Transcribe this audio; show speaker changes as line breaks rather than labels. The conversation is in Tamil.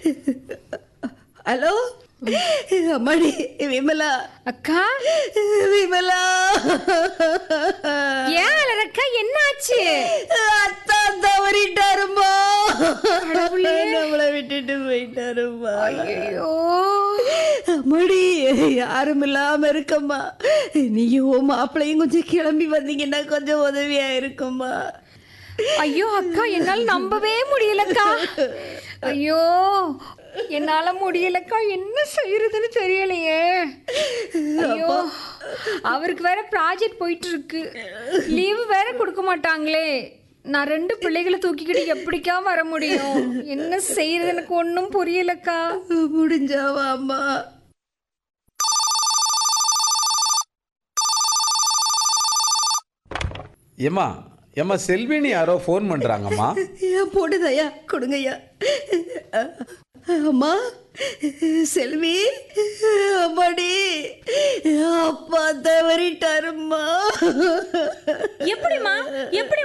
ஹலோ அம்மாடி விமலா
அக்கா
விமலா
ஏன் அலறக்கா என்னாச்சு
அத்தா தவறிட்டாருமா
கடவுளே.
நம்மளை விட்டுட்டு போயிட்டாருமா
ஐயோ
அம்மாடி யாரும் இல்லாம இருக்கம்மா நீயும் உன் மாப்பிள்ளையும் கொஞ்சம் கிளம்பி வந்தீங்கன்னா கொஞ்சம் உதவியா இருக்கும்மா
ஐயோ அக்கா என்னால நம்பவே முடியலக்கா ஐயோ என்னால முடியலக்கா என்ன செய்யறதுன்னு தெரியலையே ஐயோ அவருக்கு வேற ப்ராஜெக்ட் போயிட்டு இருக்கு லீவு வேற கொடுக்க மாட்டாங்களே நான் ரெண்டு பிள்ளைகளை தூக்கிக்கிட்டு எப்படிக்கா வர முடியும் என்ன செய்யறது எனக்கு ஒன்றும் புரியலக்கா
முடிஞ்சாவா அம்மா
ஏம்மா ஏம்மா செல்வினி யாரோ ஃபோன் பண்ணுறாங்கம்மா
ஏன் போடுதையா கொடுங்கய்யா அம்மா செல்வி அம்மாடி அப்பா தவறிட்டாரும்மா
எப்படிமா எப்படி